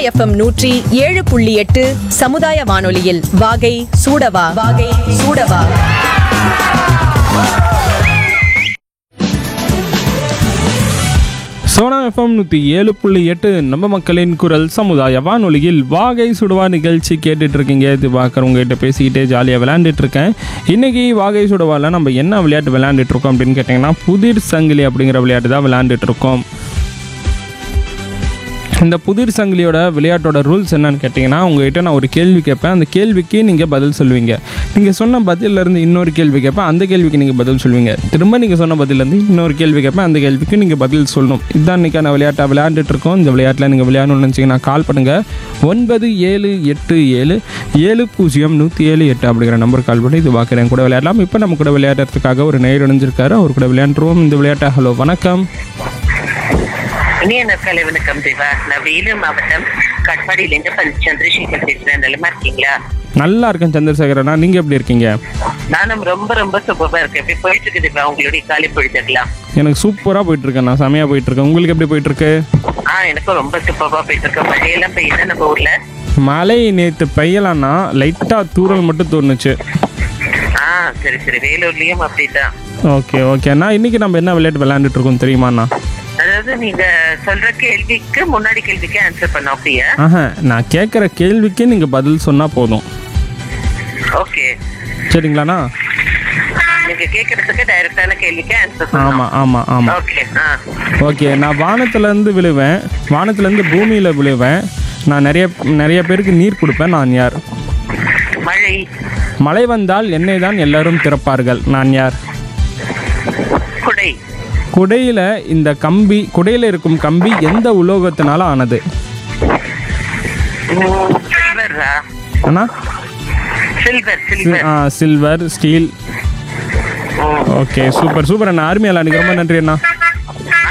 FM நூற்றி ஏழு புள்ளி எட்டு சமுதாய வானொலியில் வாகை சூடவா வாகை சூடவா சோனா எஃப்எம் நூற்றி ஏழு புள்ளி எட்டு நம்ம மக்களின் குரல் சமுதாய வானொலியில் வாகை சுடுவா நிகழ்ச்சி கேட்டுட்டு இருக்கீங்க இது பார்க்குற உங்ககிட்ட பேசிக்கிட்டே ஜாலியாக விளையாண்டுட்டு இருக்கேன் இன்னைக்கு வாகை சுடுவாவில் நம்ம என்ன விளையாட்டு விளையாண்டுட்டு இருக்கோம் அப்படின்னு கேட்டிங்கன்னா புதிர் சங்கிலி அப்படிங்கிற விளையாட்டு தான் விளையாண்டுட்டு இருக்கோம் இந்த புதிர் சங்கிலியோட விளையாட்டோட ரூல்ஸ் என்னன்னு கேட்டிங்கன்னா உங்ககிட்ட நான் ஒரு கேள்வி கேட்பேன் அந்த கேள்விக்கு நீங்கள் பதில் சொல்லுவீங்க நீங்கள் சொன்ன பதிலேருந்து இன்னொரு கேள்வி கேட்பேன் அந்த கேள்விக்கு நீங்கள் பதில் சொல்லுவீங்க திரும்ப நீங்கள் சொன்ன பதிலேருந்து இன்னொரு கேள்வி கேட்பேன் அந்த கேள்விக்கு நீங்கள் பதில் சொல்லணும் இதுதான் இன்றைக்கான விளையாட்டை விளையாண்டுட்டு இருக்கோம் இந்த விளையாட்டில் நீங்கள் விளையாடணும்னு நினச்சிங்கன்னா கால் பண்ணுங்கள் ஒன்பது ஏழு எட்டு ஏழு ஏழு பூஜ்ஜியம் நூற்றி ஏழு எட்டு அப்படிங்கிற நம்பர் கால் பண்ணி இது பார்க்குறேன் கூட விளையாடலாம் இப்போ நம்ம கூட விளையாடுறதுக்காக ஒரு நேர் இணைஞ்சிருக்காரு அவர் கூட விளையாண்டுருவோம் இந்த விளையாட்டை ஹலோ வணக்கம் இனிய நற்காலை வணக்கம் தேவா நான் வேலூர் மாவட்டம் கட்பாடியிலேருந்து பஞ்ச சந்திரசேகர் பேசுறேன் நலமா இருக்கீங்களா நல்லா இருக்கேன் சந்திரசேகரண்ணா நீங்கள் எப்படி இருக்கீங்க நானும் ரொம்ப ரொம்ப சூப்பரா இருக்கேன் இப்படி போயிட்டு இருக்குது தேவா உங்களுடைய காலை பொழுதுக்கலாம் எனக்கு சூப்பராக போயிட்டு இருக்கேன் நான் செமையாக போயிட்டு இருக்கேன் உங்களுக்கு எப்படி போயிட்டு இருக்கு ஆ எனக்கும் ரொம்ப சூப்பரா போயிட்டு இருக்கு மழையெல்லாம் பெய்யுது நம்ம ஊர்ல மழை நேற்று பெய்யலான்னா லைட்டாக தூறல் மட்டும் தோணுச்சு ஆ சரி சரி வேலூர்லயும் அப்படிதான் ஓகே ஓகேண்ணா இன்னைக்கு நம்ம என்ன விளையாட்டு விளையாண்டுட்டு இருக்கோம் தெரியுமாண்ணா அதாவது நீங்க சொல்ற கேள்விக்கு முன்னாடி கேள்விக்கு ஆன்சர் பண்ணோம் அப்படியா ஆஹா நான் கேட்குற கேள்விக்கு நீங்கள் பதில் சொன்னால் போதும் ஓகே சரிங்களாண்ணா நீங்க கேக்குறதுக்கு டைரக்டான கேள்விக்கு ஆன்சர் பண்ணோம் ஆமாம் ஆமாம் ஆமாம் ஓகே ஆ ஓகே நான் வானத்துலேருந்து விழுவேன் வானத்துலேருந்து பூமியில் விழுவேன் நான் நிறைய நிறைய பேருக்கு நீர் கொடுப்பேன் நான் யார் மழை மழை வந்தால் என்னை தான் எல்லாரும் திறப்பார்கள் நான் யார் குடை குடையில இந்த கம்பி குடையில இருக்கும் கம்பி எந்த உலோகத்தினால ஆனது சில்வரா அண்ணா silver silver silver steel okay super super அண்ணா ஆர்மி அண்ணா ரொம்ப நன்றி அண்ணா